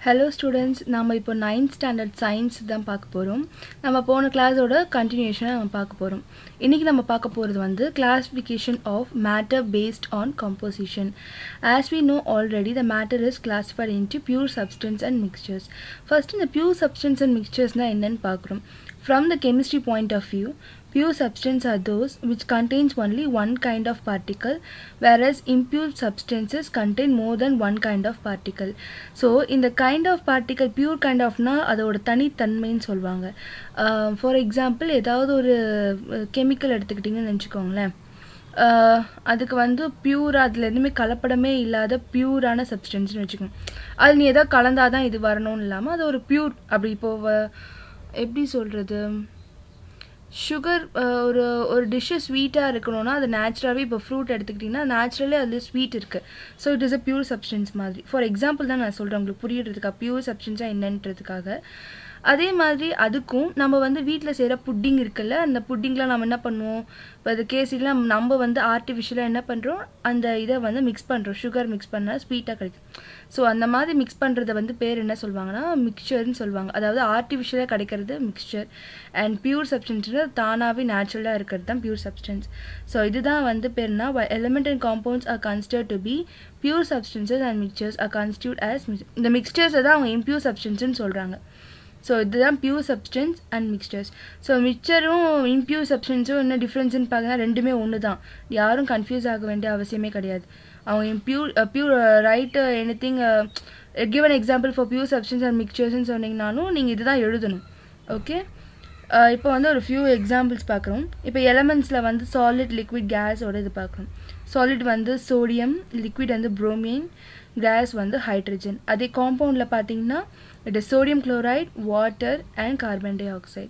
Hello students நம்ம இப்போ ninth standard science தான் பார்க்க போகிறோம் நம்ம போன கிளாஸோட கண்டினியூஷனை நம்ம பார்க்க போகிறோம் இன்றைக்கி நம்ம பார்க்க போகிறது வந்து classification of matter based on composition as we know already the matter is classified into pure substance and mixtures first இந்த pure substance and mixturesனால் என்னன்னு பார்க்குறோம் from the chemistry point of view pure substance are those which contains only one kind of particle whereas impure substances contain more than one kind of particle so இந்த kind of particle pure kind ஆஃப்னா அதோட தனித்தன்மைன்னு சொல்லுவாங்க for example ஏதாவது ஒரு chemical எடுத்துக்கிட்டிங்கன்னு நினச்சிக்கோங்களேன் அதுக்கு வந்து pure அதில் எதுவுமே கலப்படமே இல்லாத பியூரான சப்ஸ்டன்ஸ்னு வச்சுக்கோங்க அது நீ எதாவது கலந்தால் தான் இது வரணும்னு இல்லாமல் அது ஒரு பியூர் அப்படி இப்போ எப்படி சொல்கிறது சுகர் ஒரு ஒரு டிஷ்ஷு ஸ்வீட்டாக இருக்கணும்னா அது நேச்சுரலாகவே இப்போ ஃப்ரூட் எடுத்துக்கிட்டிங்கன்னா நேச்சுரலே அதில் ஸ்வீட் இருக்குது so it is a pure substance மாதிரி ஃபார் எக்ஸாம்பிள் தான் நான் சொல்கிறேன் உங்களுக்கு புரியுறதுக்காக பியூர் சப்ஸ்டன்ஸாக என்னன்றதுக்காக அதே மாதிரி அதுக்கும் நம்ம வந்து வீட்டில் செய்கிற புட்டிங் இருக்குல்ல அந்த புட்டிங்லாம் நம்ம என்ன பண்ணுவோம் இப்போ அது கேசிலாம் நம்ம வந்து ஆர்டிஃபிஷியலாக என்ன பண்ணுறோம் அந்த இதை வந்து மிக்ஸ் பண்ணுறோம் சுகர் மிக்ஸ் பண்ணால் ஸ்வீட்டாக கிடைக்கும் ஸோ அந்த மாதிரி மிக்ஸ் பண்ணுறத வந்து பேர் என்ன சொல்லுவாங்கன்னா மிக்சர்னு சொல்லுவாங்க அதாவது ஆர்டிஃபிஷியலாக கிடைக்கிறது மிக்சர் அண்ட் பியூர் சப்ஸ்டன்ஸ்னு தானாகவே நேச்சுரலாக இருக்கிறது தான் பியூர் சப்ஸ்டன்ஸ் ஸோ இதுதான் வந்து பேர்னா element and compounds are consider to be pure substances and mixtures are constitute as இந்த மிக்சர்ஸை தான் அவங்க இம்பியூர் சப்ஸ்டன்ஸ்னு சொல்கிறாங்க ஸோ இதுதான் pure substance and mixtures so மிக்சரும் இம்பியூர் சப்ஸ்டன்ஸும் என்ன டிஃப்ரென்ஸ்னு பார்த்தீங்கன்னா ரெண்டுமே ஒன்று தான் யாரும் கன்ஃபியூஸ் ஆக வேண்டிய அவசியமே கிடையாது அவங்க impure pure right anything give an example for pure substance and மிக்சர்ஸ்னு சொன்னீங்கனாலும் நீங்கள் இதுதான் எழுதணும் ஓகே இப்போ வந்து ஒரு ஃபியூ எக்ஸாம்பிள்ஸ் பார்க்குறோம் இப்போ எலமெண்ட்ஸில் வந்து சாலிட் லிக்விட் கேஸோட இது பார்க்குறோம் சாலிட் வந்து சோடியம் லிக்விட் வந்து புரோமின் கேஸ் வந்து ஹைட்ரஜன் அதே காம்பவுண்டில் பார்த்தீங்கன்னா it is sodium chloride water and carbon dioxide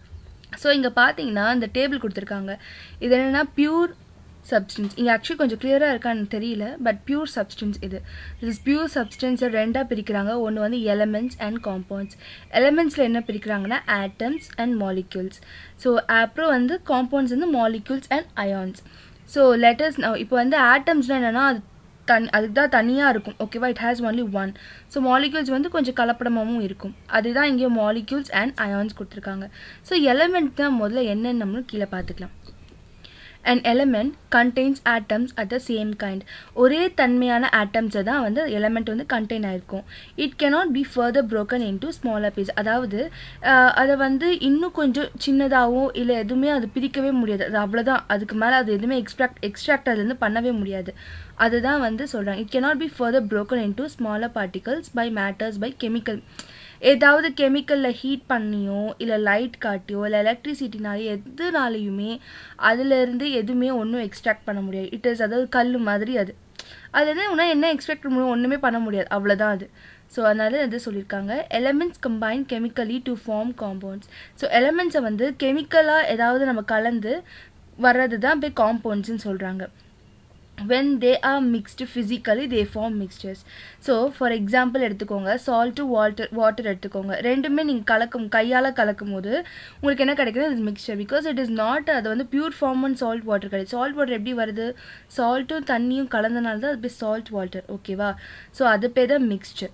so இங்கே பார்த்தீங்கன்னா இந்த டேபிள் கொடுத்துருக்காங்க இது என்னென்னா பியூர் சப்ஸ்டன்ஸ் இங்கே ஆக்சுவலி கொஞ்சம் கிளியராக இருக்கான்னு தெரியல பட் பியூர் சப்ஸ்டன்ஸ் இது இஸ் பியூர் சப்ஸ்டன்ஸை ரெண்டாக பிரிக்கிறாங்க ஒன்று வந்து எலமெண்ட்ஸ் அண்ட் காம்பவுண்ட்ஸ் எலமெண்ட்ஸில் என்ன பிரிக்கிறாங்கன்னா ஆட்டம்ஸ் அண்ட் மாலிக்யூல்ஸ் ஸோ அப்புறம் வந்து காம்பவுண்ட்ஸ் வந்து molecules and ions so letters இப்போ வந்து ஆட்டம்ஸ்னால் என்னென்னா அது தன் அதுக்கு தான் தனியாக இருக்கும் ஓகேவா it has only one so molecules வந்து கொஞ்சம் கலப்படமாகவும் இருக்கும் அதுதான் இங்கே மாலிக்யூல்ஸ் அண்ட் அயான்ஸ் கொடுத்துருக்காங்க ஸோ எலமெண்ட் தான் முதல்ல என்னென்னு நம்மளும் கீழே பார்த்துக்கலாம் and element contains atoms at the same kind ஒரே தன்மையான ஆட்டம்ஸை தான் வந்து எலமெண்ட் வந்து கண்டெயின் ஆயிருக்கும் it cannot be further broken into smaller piece அதாவது அதை வந்து இன்னும் கொஞ்சம் சின்னதாகவும் இல்லை எதுவுமே அது பிரிக்கவே முடியாது அது அவ்வளோதான் அதுக்கு மேலே அது எதுவுமே எக்ஸ்ட்ராக்ட் எக்ஸ்ட்ராக்ட் அதுலேருந்து பண்ணவே முடியாது அதுதான் வந்து சொல்கிறாங்க it cannot be further broken into smaller particles by matters by chemical ஏதாவது கெமிக்கலில் ஹீட் பண்ணியோ இல்லை லைட் காட்டியோ இல்லை எலக்ட்ரிசிட்டினாலே எதுனாலையுமே அதுலேருந்து எதுவுமே ஒன்றும் எக்ஸ்ட்ராக்ட் பண்ண முடியாது இட் இஸ் அதாவது கல் மாதிரி அது அது என்ன ஒன்றா என்ன எக்ஸ்ட்ராக்ட் பண்ண முடியும் ஒன்றுமே பண்ண முடியாது அவ்வளோதான் அது ஸோ அதனால இது சொல்லியிருக்காங்க elements combine chemically to form compounds so எலமெண்ட்ஸை வந்து கெமிக்கலாக ஏதாவது நம்ம கலந்து வர்றது தான் போய் காம்பவுண்ட்ஸ்னு சொல்கிறாங்க when they are mixed physically they form mixtures so for example எடுத்துக்கோங்க சால்ட்டு வாட்டர் வாட்டர் எடுத்துக்கோங்க ரெண்டுமே நீங்கள் கலக்கும் கையால் கலக்கும் போது உங்களுக்கு என்ன கிடைக்குது இது mixture because it is not அது வந்து pure form and salt water கிடையாது சால்ட் வாட்டர் எப்படி வருது சால்ட்டும் தண்ணியும் கலந்தனால தான் அது போய் சால்ட் வாட்டர் ஓகேவா ஸோ அது பேர் தான் மிக்சர்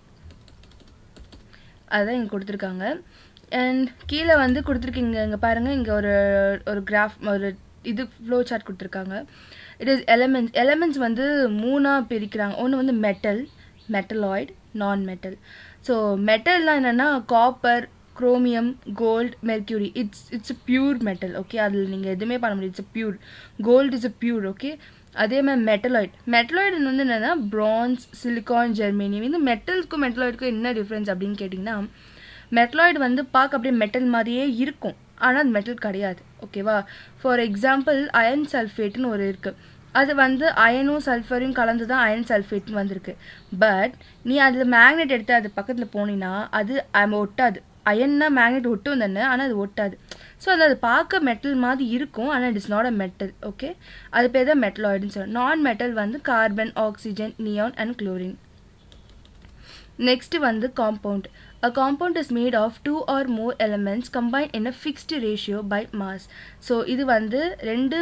அதுதான் இங்கே கொடுத்துருக்காங்க அண்ட் கீழே வந்து கொடுத்துருக்கீங்க இங்கே பாருங்கள் இங்கே ஒரு ஒரு கிராஃப் ஒரு இது ஃப்ளோ சார்ட் கொடுத்துருக்காங்க இட் இஸ் எலமெண்ட்ஸ் எலமெண்ட்ஸ் வந்து மூணாக பிரிக்கிறாங்க ஒன்று வந்து metal metalloid non metal so மெட்டல்லாம் என்னென்னா copper chromium gold mercury it's it's pure metal okay அதில் நீங்கள் எதுவுமே பண்ண முடியாது it's pure gold is a pure okay அதே மாதிரி மெட்டலாய்ட் மெட்டலாய்டு வந்து என்னென்னா ப்ரான்ஸ் சிலிக்கான் ஜெர்மேனியம் இந்த மெட்டலுக்கும் மெட்டலாய்டுக்கும் என்ன டிஃப்ரென்ஸ் அப்படின்னு கேட்டிங்கன்னா மெட்டலாய்டு வந்து பார்க்க அப்படியே மெட்டல் மாதிரியே இருக்கும் ஆனால் அது மெட்டல் கிடையாது ஓகேவா ஃபார் எக்ஸாம்பிள் அயன் சல்ஃபேட்னு ஒரு இருக்குது அது வந்து அயனும் சல்ஃபரையும் கலந்து தான் அயன் சல்ஃபேட்னு வந்திருக்கு பட் நீ அதில் மேக்னெட் எடுத்து அது பக்கத்தில் போனீங்கன்னா அது ஒட்டாது அயன்னா மேக்னெட் ஒட்டும் தானே ஆனால் அது ஒட்டாது ஸோ அது அது பார்க்க மெட்டல் மாதிரி இருக்கும் ஆனால் it is not a metal okay அது பேர் தான் மெட்டலாய்டுன்னு சொல்லுவோம் நான் மெட்டல் வந்து carbon oxygen neon and chlorine next வந்து compound A compound is made of two or more elements combined in a fixed ratio by mass. So இது வந்து ரெண்டு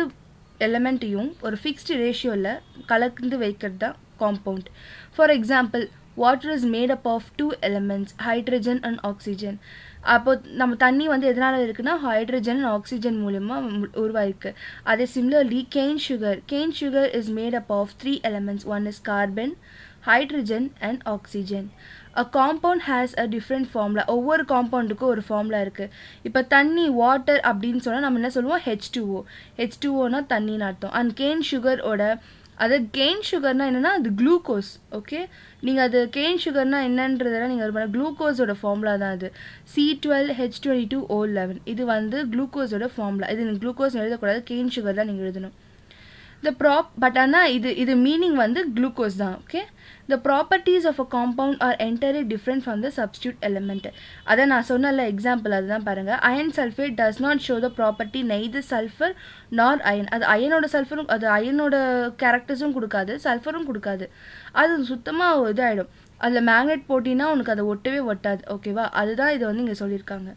எலமெண்ட்டையும் ஒரு ஃபிக்ஸ்டு ரேஷியோவில் கலந்து வைக்கிறது தான் compound for example water is made up of two elements hydrogen and oxygen அப்போ நம்ம தண்ணி வந்து எதனால் இருக்குன்னா ஹைட்ரஜன் அண்ட் ஆக்சிஜன் மூலயமா உருவாயிருக்கு அதே similarly cane sugar cane sugar is made up of three elements one is carbon hydrogen and oxygen a compound has a different formula ஒவ்வொரு காம்பவுண்டுக்கும் ஒரு ஃபார்முலா இருக்குது இப்போ தண்ணி வாட்டர் அப்படின்னு சொன்னால் நம்ம என்ன சொல்லுவோம் ஹெச் டூஓ ஹெச் டூஓனா தண்ணின்னு அர்த்தம் அண்ட் கேன் சுகரோட அது கெயின் சுகர்னா என்னென்னா அது குளுக்கோஸ் ஓகே நீங்கள் அது கெயின் சுகர்னா என்னன்றதெல்லாம் நீங்கள் பண்ண குளுக்கோஸோட ஃபார்முலா தான் அது C twelve H twenty two O eleven இது வந்து குளுக்கோஸோட ஃபார்முலா இது நீங்கள் குளுக்கோஸ் எழுதக்கூடாது கெயின் சுகர் தான் நீங்கள் எழுதணும் த ப்ராப் பட் ஆனால் இது இது மீனிங் வந்து குளுக்கோஸ் தான் okay the properties of a compound are entirely different from the substitute element அதை நான் சொன்னல எக்ஸாம்பிள் அதுதான் பாருங்கள் iron sulphate does not show the property neither sulphur nor iron அது அயனோட சல்ஃபரும் அது அயனோட கேரக்டர்ஸும் கொடுக்காது சல்ஃபரும் கொடுக்காது அது சுத்தமாக இதாகிடும் அதில் மேக்னெட் போட்டினா உனக்கு அதை ஒட்டவே ஒட்டாது ஓகேவா அதுதான் இதை வந்து இங்கே சொல்லியிருக்காங்க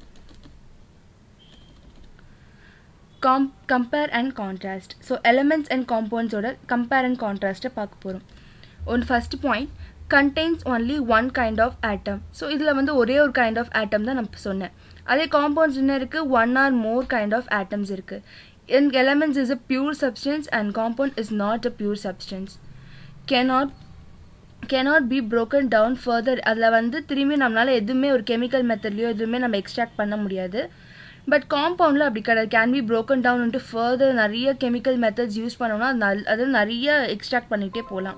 காம் compare and contrast so elements and காம்பவுண்ட்ஸோட கம்பேர் அண்ட் கான்ட்ராஸ்ட்டை பார்க்க போகிறோம் one first point contains only one kind of atom so இதில் வந்து ஒரே ஒரு கைண்ட் ஆஃப் ஆட்டம் தான் நான் சொன்னேன் அதே காம்பவுண்ட்ஸ் என்ன இருக்குது one or more kind of atoms இருக்குது in elements is a pure substance and compound is not a pure substance cannot cannot be broken down further அதில் வந்து திரும்பி நம்மளால் எதுவுமே ஒரு கெமிக்கல் மெத்தட்லையோ எதுவுமே நம்ம எக்ஸ்ட்ராக்ட் பண்ண முடியாது பட் காம்பவுண்டில் அப்படி கிடையாது can be broken down into further நிறைய கெமிக்கல் மெத்தட்ஸ் யூஸ் பண்ணோம்னா நல் அது நிறைய எக்ஸ்ட்ராக்ட் பண்ணிகிட்டே போகலாம்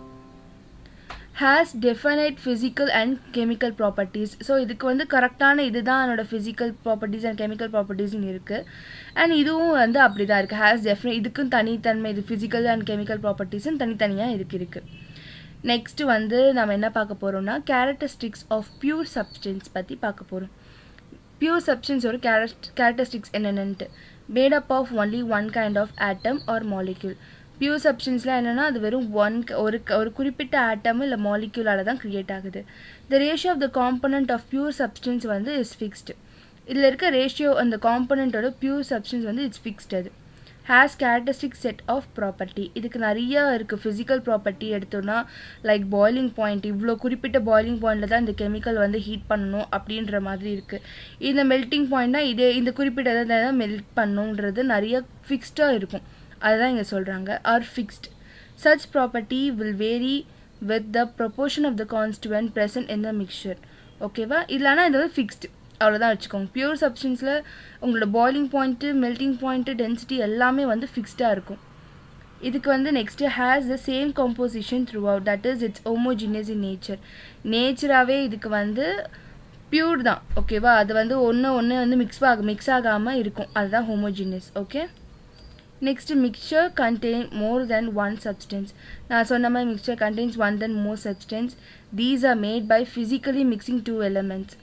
has definite physical and chemical properties so இதுக்கு வந்து கரெக்டான இதுதான் என்னோட ஃபிசிக்கல் ப்ராப்பர்ட்டிஸ் அண்ட் கெமிக்கல் ப்ராப்பர்ட்டிஸ்னு இருக்குது அண்ட் இதுவும் வந்து அப்படி தான் இருக்குது ஹேஸ் டெஃபினை இதுக்கும் தனித்தன்மை இது ஃபிசிக்கல் அண்ட் கெமிக்கல் ப்ராப்பர்ட்டிஸும் தனித்தனியாக இதுக்கு இருக்குது நெக்ஸ்ட் வந்து நம்ம என்ன பார்க்க போகிறோம்னா கேரக்டரிஸ்டிக்ஸ் ஆஃப் பியூர் சப்ஸ்டன்ஸ் பற்றி பார்க்க போகிறோம் பியூர் சப்ஸ்டன்ஸோட கேரக்ட் கேரக்டரிஸ்டிக்ஸ் என்னென்னட்டு made up of only one kind of atom or molecule pure சப்ஸ்டன்ஸ்லாம் என்னென்னா அது வெறும் ஒன் ஒரு ஒரு குறிப்பிட்ட ஆட்டம் இல்லை மாலிக்யூலால் தான் க்ரியேட் ஆகுது the ratio of the component of pure substance வந்து இஸ் ஃபிக்ஸ்டு இதில் இருக்க ரேஷியோ அந்த காம்பனண்ட்டோட பியூர் சப்ஸ்டன்ஸ் வந்து இட்ஸ் ஃபிக்ஸ்டு அது has characteristic set of property இதுக்கு நிறைய இருக்குது ஃபிசிக்கல் ப்ராப்பர்ட்டி எடுத்தோன்னா லைக் பாய்லிங் பாயிண்ட் இவ்வளோ குறிப்பிட்ட பாய்லிங் பாயிண்டில் தான் இந்த கெமிக்கல் வந்து ஹீட் பண்ணணும் அப்படின்ற மாதிரி இருக்குது இந்த மெல்ட்டிங் பாயிண்ட்னா இதே இந்த குறிப்பிட்ட தான் மெல்ட் பண்ணுன்றது நிறைய ஃபிக்ஸ்டாக இருக்கும் அதுதான் இங்கே சொல்கிறாங்க are fixed such property will vary with the proportion of the constituent present in the mixture ஓகேவா இல்லைனா இது வந்து ஃபிக்ஸ்டு அவ்வளோதான் வச்சுக்கோங்க பியூர் சப்ஸ்டன்ஸில் உங்களோட boiling point melting point density எல்லாமே வந்து ஃபிக்ஸ்டாக இருக்கும் இதுக்கு வந்து next has the same composition throughout that is it's homogeneous in nature நேச்சராகவே இதுக்கு வந்து பியூர் தான் ஓகேவா அது வந்து ஒன்று ஒன்று வந்து மிக்ஸ் ஆக மிக்ஸ் ஆகாமல் இருக்கும் அதுதான் homogeneous okay next mixture contain more than one substance நான் சொன்ன மாதிரி mixture contains one than more substance these are made by physically mixing two elements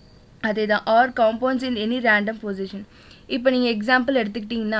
அதே தான் are compounds in any random position இப்போ நீங்கள் எக்ஸாம்பிள் எடுத்துக்கிட்டிங்கன்னா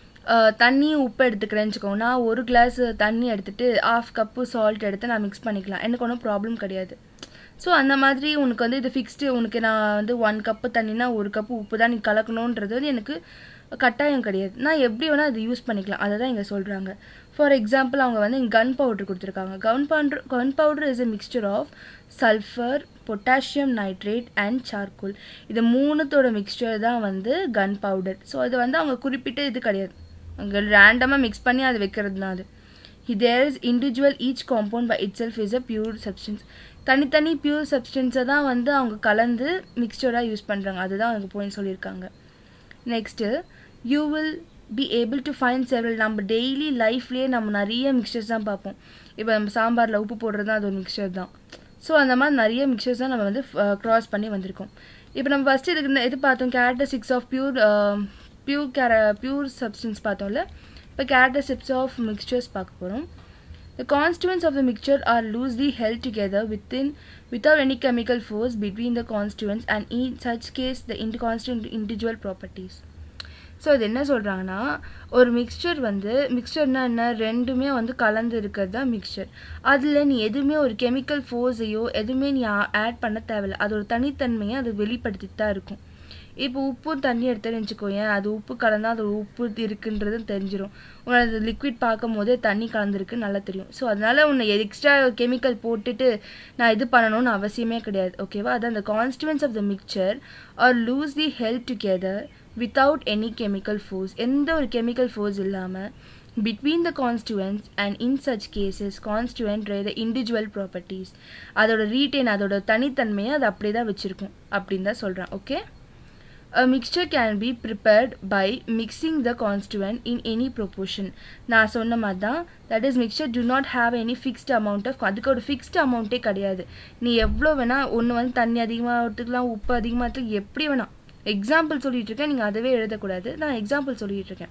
தண்ணி உப்பு எடுத்துக்கிறேன்னு வச்சுக்கோங்க நான் ஒரு கிளாஸ் தண்ணி எடுத்துகிட்டு ஆஃப் கப்பு சால்ட் எடுத்து நான் மிக்ஸ் பண்ணிக்கலாம் எனக்கு ஒன்றும் ப்ராப்ளம் கிடையாது ஸோ அந்த மாதிரி உனக்கு வந்து இது ஃபிக்ஸ்டு உனக்கு நான் வந்து ஒன் கப்பு தண்ணினா ஒரு கப்பு உப்பு தான் நீ கலக்கணுன்றது வந்து எனக்கு கட்டாயம் கிடையாது நான் எப்படி வேணால் அது யூஸ் பண்ணிக்கலாம் அதை தான் இங்கே சொல்கிறாங்க ஃபார் எக்ஸாம்பிள் அவங்க வந்து கன் பவுடர் கொடுத்துருக்காங்க gunpowder gunpowder is a mixture of sulphur potassium nitrate and charcoal இது மூணுத்தோட மிக்சர் தான் வந்து கன் பவுடர் ஸோ அது வந்து அவங்க குறிப்பிட்ட இது கிடையாது அங்கே ரேண்டமாக மிக்ஸ் பண்ணி அது வைக்கிறது தான் அது there is individual each compound by itself is a pure substance தனித்தனி பியூர் சப்ஸ்டன்ஸை தான் வந்து அவங்க கலந்து மிக்சராக யூஸ் பண்ணுறாங்க அதுதான் அவங்க போயின்னு சொல்லியிருக்காங்க next you will be able to find several நம்ம டெய்லி லைஃப்லேயே நம்ம நிறைய மிக்சர்ஸ் தான் பார்ப்போம் இப்போ நம்ம சாம்பாரில் உப்பு போடுறது தான் அது ஒரு மிக்சர் தான் ஸோ அந்த மாதிரி நிறைய மிக்சர்ஸ் தான் நம்ம வந்து க்ராஸ் பண்ணி வந்திருக்கோம் இப்போ நம்ம ஃபஸ்ட்டு இதுக்கு இது பார்த்தோம் கேரக்டரிஸ்டிக்ஸ் ஆஃப் பியூர் பியூர் கேர பியூர் சப்ஸ்டன்ஸ் பார்த்தோம்ல இப்போ கேரக்டரிஸ்டிக்ஸ் ஆஃப் மிக்சர்ஸ் பார்க்க போகிறோம் The constituents of the mixture are loosely held together within without any chemical force between the constituents and in such case the constituent individual properties. So இது என்ன சொல்கிறாங்கன்னா ஒரு mixer வந்து மிக்சர்னா என்ன ரெண்டுமே வந்து கலந்து இருக்கிறது தான் மிக்சர் அதில் நீ எதுவுமே ஒரு கெமிக்கல் ஃபோர்ஸையோ எதுவுமே நீ ஆட் பண்ண தேவையில்ல அதோட தனித்தன்மையை அது வெளிப்படுத்திட்டு தான் இருக்கும் இப்போ உப்பும் தண்ணி எடுத்தேன்னு வச்சுக்கோயேன் அது உப்பு கலந்தா அது உப்பு இருக்குன்றது தெரிஞ்சிடும் உனக்கு அது லிக்விட் பார்க்கும் போதே தண்ணி கலந்துருக்கு நல்லா தெரியும் ஸோ அதனால உன்னை எக்ஸ்ட்ரா கெமிக்கல் போட்டுட்டு நான் இது பண்ணணும்னு அவசியமே கிடையாது ஓகேவா அதான் அந்த constituents of the mixture are loose the help together without any chemical force எந்த ஒரு கெமிக்கல் ஃபோர்ஸ் இல்லாமல் between the constituents and in such cases constituent the individual properties அதோட ரீட்டைன் அதோட தனித்தன்மையை அது அப்படியே தான் வச்சுருக்கும் அப்படின்னு தான் சொல்கிறேன் okay A mixture can be prepared by mixing the constituent in any proportion. நான் சொன்ன மாதிரி தான் that is mixture do not have any fixed amount of அதுக்கு ஒரு ஃபிக்ஸ்டு அமௌண்ட்டே கிடையாது நீ எவ்வளோ வேணால் ஒன்று வந்து தண்ணி அதிகமாக எடுத்துக்கலாம் உப்பு அதிகமாக எடுத்துக்கலாம் எப்படி வேணாம் எக்ஸாம்பிள் சொல்லிட்டு இருக்கேன் நீங்கள் அதுவே எழுதக்கூடாது நான் எக்ஸாம்பிள் சொல்லிட்டு இருக்கேன்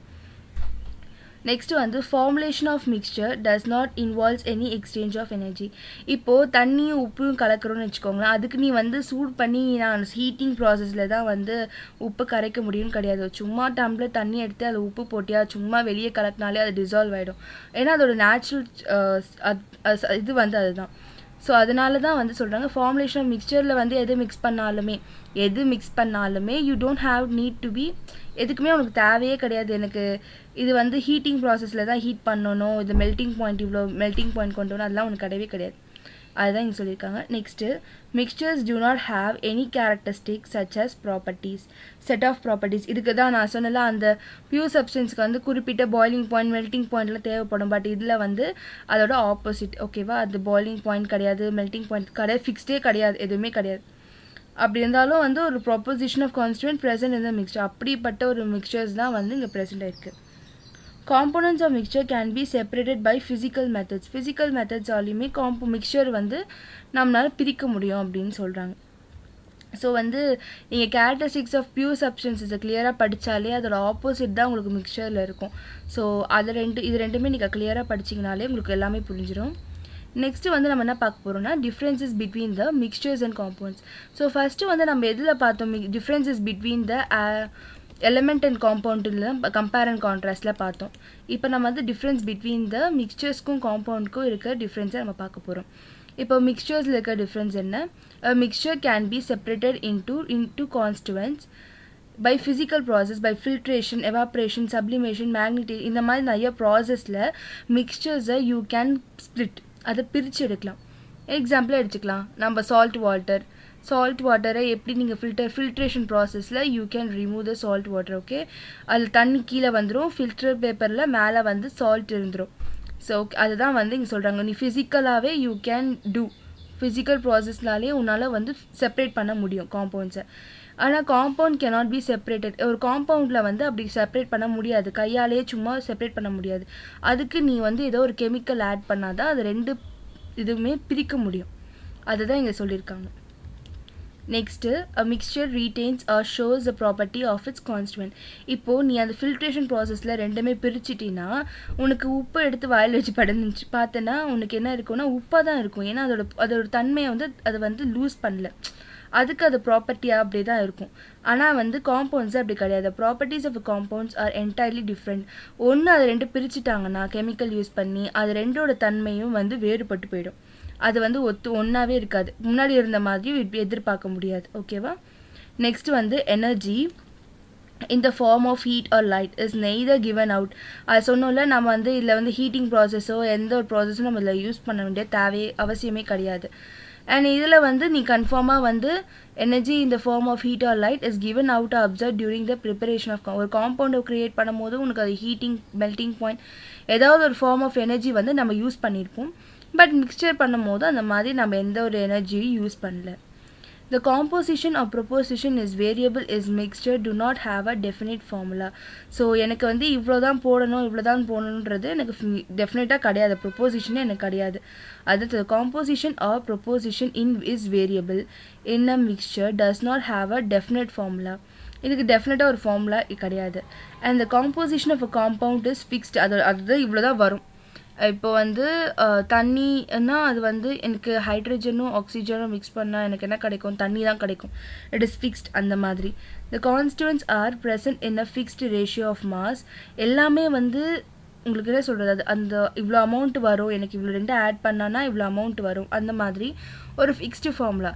நெக்ஸ்ட் வந்து formulation of mixture does not involves any exchange of energy இப்போது தண்ணியும் உப்பும் கலக்கிறோன்னு வச்சுக்கோங்களேன் அதுக்கு நீ வந்து சூட் பண்ணி நான் ஹீட்டிங் ப்ராசஸில் தான் வந்து உப்பு கரைக்க முடியும்னு கிடையாது சும்மா டம்ளர் தண்ணி எடுத்து அதில் உப்பு போட்டியா சும்மா வெளியே கலக்கினாலே அது டிசால்வ் ஆகிடும் ஏன்னா அதோட நேச்சுரல் இது வந்து அதுதான் ஸோ அதனால தான் வந்து சொல்கிறாங்க ஃபார்முலேஷன் ஆஃப் மிக்சரில் வந்து எது மிக்ஸ் பண்ணாலுமே எது மிக்ஸ் பண்ணாலுமே you don't have need to be எதுக்குமே உனக்கு தேவையே கிடையாது எனக்கு இது வந்து ஹீட்டிங் ப்ராசஸில் தான் ஹீட் பண்ணணும் இது மெல்ட்டிங் பாயிண்ட் இவ்வளோ மெல்ட்டிங் பாயிண்ட் கொண்டு வரணும் அதெல்லாம் உனக்கு கிடையவே கிடையாது அதுதான் இங்கே சொல்லியிருக்காங்க next mixtures do not have any characteristic such as properties set of properties இதுக்கு தான் நான் சொன்னல அந்த பியூர் சப்ஸ்டன்ஸ்க்கு வந்து குறிப்பிட்ட பாய்லிங் பாயிண்ட் மெல்ட்டிங் பாயிண்ட்லாம் தேவைப்படும் பட் இதில் வந்து அதோட ஆப்போசிட் ஓகேவா அது பாய்லிங் பாயிண்ட் கிடையாது மெல்ட்டிங் பாயிண்ட் கிடையாது ஃபிக்ஸ்டே கிடையாது எதுவுமே கிடையாது அப்படி இருந்தாலும் வந்து ஒரு ப்ரொப்போசிஷன் ஆஃப் கான்ஸ்டுவன்ட் ப்ரெசென்ட் இந்த மிக்சர் அப்படிப்பட்ட ஒரு மிக்சர்ஸ் தான் வந்து இங்கே ப்ரெசென்ட் ஆயிருக்கு components of mixture can be separated by physical methods physical methods ஆலையுமே காம்போ மிக்சர் வந்து நம்மளால் பிரிக்க முடியும் அப்படின்னு சொல்கிறாங்க ஸோ வந்து நீங்கள் கேரக்டரிஸ்டிக்ஸ் ஆஃப் பியூர் சப்ஸ்டன்ஸஸை கிளியராக படித்தாலே அதோட ஆப்போசிட் தான் உங்களுக்கு மிக்சரில் இருக்கும் ஸோ அது ரெண்டு இது ரெண்டுமே நீங்கள் கிளியராக படிச்சிங்கனாலே உங்களுக்கு எல்லாமே புரிஞ்சிடும் நெக்ஸ்ட் வந்து நம்ம என்ன பார்க்க போகிறோம்னா differences between the mixtures and compounds so first வந்து நம்ம எதில் பார்த்தோம் differences between the element and காம்பவுண்டில் கம்பேர் அண்ட் கான்ட்ராஸ்டில் பார்த்தோம் இப்போ நம்ம வந்து டிஃப்ரென்ஸ் பிட்வீன் த மிக்சர்ஸ்க்கும் காம்பவுண்டுக்கும் இருக்க டிஃப்ரென்ஸை நம்ம பார்க்க போகிறோம் இப்போ மிக்சர்ஸில் இருக்க டிஃப்ரென்ஸ் என்ன mixture can be separated into into constituents by physical process by filtration evaporation sublimation magnetic இந்த மாதிரி நிறைய ப்ராசஸில் மிக்சர்ஸை யூ கேன் ஸ்ப்ளிட் அதை பிரித்து எடுக்கலாம் எக்ஸாம்பிளாக எடுத்துக்கலாம் நம்ம சால்ட் வாட்டர் சால்ட் வாட்டரை எப்படி நீங்கள் ஃபில்டர் ஃபில்ட்ரேஷன் ப்ராசஸில் you can remove the salt water okay அதில் தண்ணி கீழே வந்துடும் ஃபில்டர் பேப்பரில் மேலே வந்து சால்ட் இருந்துடும் ஸோ அதுதான் வந்து இங்கே சொல்கிறாங்க நீ ஃபிசிக்கலாகவே யூ கேன் டூ ஃபிசிக்கல் ப்ராசஸ்னாலே உன்னால் வந்து செப்பரேட் பண்ண முடியும் காம்பவுண்ட்ஸை ஆனால் காம்பவுண்ட் கெனாட் பி செப்பரேட்டட் ஒரு காம்பவுண்டில் வந்து அப்படி செப்பரேட் பண்ண முடியாது கையாலேயே சும்மா செப்பரேட் பண்ண முடியாது அதுக்கு நீ வந்து ஏதோ ஒரு கெமிக்கல் ஆட் பண்ணாதான் அது ரெண்டு இதுவுமே பிரிக்க முடியும் அதுதான் இங்கே சொல்லியிருக்காங்க next a mixture retains or shows the property of its constituent இப்போது நீ அந்த ஃபில்ட்ரேஷன் ப்ராசஸில் ரெண்டுமே பிரிச்சிட்டினா உனக்கு உப்பு எடுத்து வாயில் வச்சு படந்துச்சு பார்த்தேன்னா உனக்கு என்ன இருக்கும்னா உப்பாக தான் இருக்கும் ஏன்னா அதோட அதோட தன்மையை வந்து அதை வந்து லூஸ் பண்ணல அதுக்கு அது ப்ராப்பர்ட்டியாக அப்படி தான் இருக்கும் ஆனால் வந்து காம்பவுண்ட்ஸ் அப்படி கிடையாது properties of compounds are entirely different ஒன்று அது ரெண்டு பிரிச்சுட்டாங்கன்னா கெமிக்கல் யூஸ் பண்ணி அது ரெண்டோட தன்மையும் வந்து வேறுபட்டு போயிடும் அது வந்து ஒத்து ஒன்றாவே இருக்காது முன்னாடி இருந்த மாதிரி எதிர்பார்க்க முடியாது ஓகேவா நெக்ஸ்ட் வந்து எனர்ஜி இந்த form of heat or light is neither given out அது சொன்னோம்ல நம்ம வந்து இதில் வந்து ஹீட்டிங் ப்ராசஸோ எந்த ஒரு ப்ராசஸும் நம்ம இதில் யூஸ் பண்ண வேண்டிய தேவையே அவசியமே கிடையாது அண்ட் இதில் வந்து நீ கன்ஃபார்மாக வந்து எனர்ஜி இந்த form of heat or light is given out observe during the preparation of ஒரு காம்பவுண்டை க்ரியேட் பண்ணும்போது உனக்கு அது ஹீட்டிங் மெல்ட்டிங் பாயிண்ட் ஏதாவது ஒரு ஃபார்ம் ஆஃப் எனர்ஜி வந்து நம்ம யூஸ் பண்ணியிருப்போம் பட் மிக்சர் பண்ணும்போது அந்த மாதிரி நம்ம எந்த ஒரு எனர்ஜியும் யூஸ் பண்ணல The composition or proposition is variable is mixture do not have a definite formula. So எனக்கு வந்து இவ்வளோ தான் போடணும் இவ்வளோ தான் போடணுன்றது எனக்கு டெஃபினட்டாக கிடையாது ப்ரொப்போசிஷனே எனக்கு கிடையாது அடுத்தது composition or proposition in is variable in a mixture does not have a definite formula இதுக்கு டெஃபினட்டாக ஒரு ஃபார்முலா கிடையாது and the composition of a compound is fixed அது அதுதான் இவ்வளோ தான் வரும் இப்போ வந்து தண்ணின்னா அது வந்து எனக்கு ஹைட்ரஜனும் ஆக்சிஜனும் மிக்ஸ் பண்ணால் எனக்கு என்ன கிடைக்கும் தண்ணி தான் கிடைக்கும் இட் இஸ் ஃபிக்ஸ்ட் அந்த மாதிரி the constituents are present in a fixed ratio of mass எல்லாமே வந்து உங்களுக்கு என்ன சொல்கிறது அது அந்த இவ்வளோ அமௌண்ட் வரும் எனக்கு இவ்வளோ ரெண்டு ஆட் பண்ணானா இவ்வளோ அமௌண்ட் வரும் அந்த மாதிரி ஒரு ஃபிக்ஸ்டு ஃபார்முலா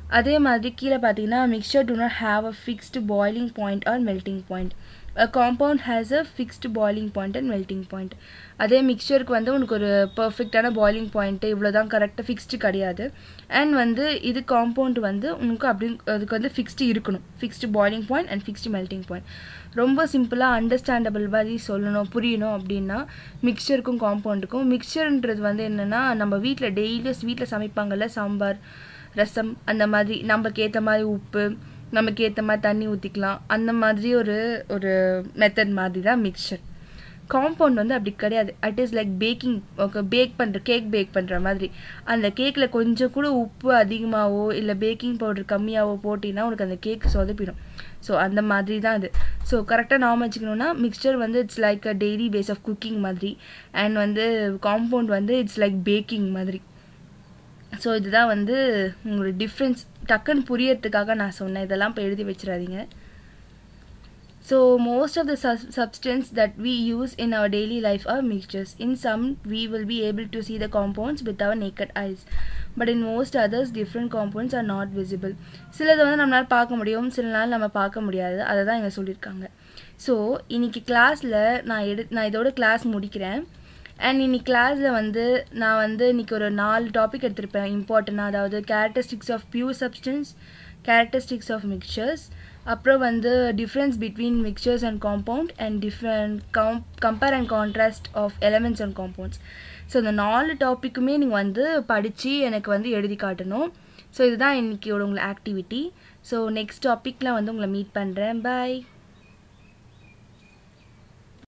அதே மாதிரி கீழே பார்த்தீங்கன்னா mixture do not have a fixed boiling point or melting point a compound has a fixed boiling point and melting point அதே மிக்சருக்கு வந்து உனக்கு ஒரு பர்ஃபெக்டான பாயிலிங் பாயிண்ட்டு இவ்வளோ தான் கரெக்டாக ஃபிக்ஸ்டு கிடையாது அண்ட் வந்து இது காம்பவுண்ட் வந்து உனக்கு அப்படி அதுக்கு வந்து ஃபிக்ஸ்டு இருக்கணும் fixed boiling point and fixed melting point ரொம்ப சிம்பிளாக அண்டர்ஸ்டாண்டபிள் மாதிரி சொல்லணும் புரியணும் அப்படின்னா மிக்சருக்கும் காம்பவுண்டுக்கும் மிக்சர்ன்றது வந்து என்னென்னா நம்ம வீட்டில் டெய்லியும் வீட்டில் சமைப்பாங்கல்ல சாம்பார் ரசம் அந்த மாதிரி நமக்கு ஏற்ற மாதிரி உப்பு நமக்கு ஏற்ற மாதிரி தண்ணி ஊற்றிக்கலாம் அந்த மாதிரி ஒரு ஒரு மெத்தட் மாதிரி தான் மிக்சர் காம்பவுண்ட் வந்து அப்படி கிடையாது it is like baking okay bake பண்ணுற கேக் பேக் பண்ணுற மாதிரி அந்த கேக்கில் கொஞ்சம் கூட உப்பு அதிகமாகவோ இல்லை பேக்கிங் பவுடர் கம்மியாகவோ போட்டிங்கன்னா உனக்கு அந்த கேக் சொதப்பிடும் ஸோ அந்த மாதிரி தான் அது ஸோ கரெக்டாக நாம வச்சுக்கணுன்னா மிக்சர் வந்து it's like a daily base of cooking மாதிரி அண்ட் வந்து காம்பவுண்ட் வந்து இட்ஸ் லைக் பேக்கிங் மாதிரி ஸோ இதுதான் வந்து உங்களோட டிஃப்ரென்ஸ் டக்குன்னு புரியறதுக்காக நான் சொன்னேன் இதெல்லாம் இப்போ எழுதி வச்சிடாதீங்க So most of the sus- substance that we use in our daily life are mixtures. In some, we will be able to see the compounds with our naked eyes. But in most others, different compounds are not visible. சிலது வந்து நம்மளால் பார்க்க முடியும் சில நாள் நம்ம பார்க்க முடியாது அதை தான் இங்கே சொல்லியிருக்காங்க ஸோ இன்னைக்கு கிளாஸில் நான் எடு நான் இதோட கிளாஸ் முடிக்கிறேன் அண்ட் இன்னைக்கு கிளாஸில் வந்து நான் வந்து இன்னைக்கு ஒரு நாலு டாபிக் எடுத்திருப்பேன் இம்பார்ட்டண்டாக அதாவது characteristics of pure substance characteristics of mixtures அப்புறம் வந்து difference between mixtures and compound and different கம் compare and contrast of elements and compounds so இந்த நாலு டாப்பிக்குமே நீங்கள் வந்து படித்து எனக்கு வந்து எழுதி காட்டணும் ஸோ இதுதான் இன்றைக்கியோட உங்களை ஆக்டிவிட்டி ஸோ நெக்ஸ்ட் டாப்பிக்கில் வந்து உங்களை மீட் பண்ணுறேன் பாய்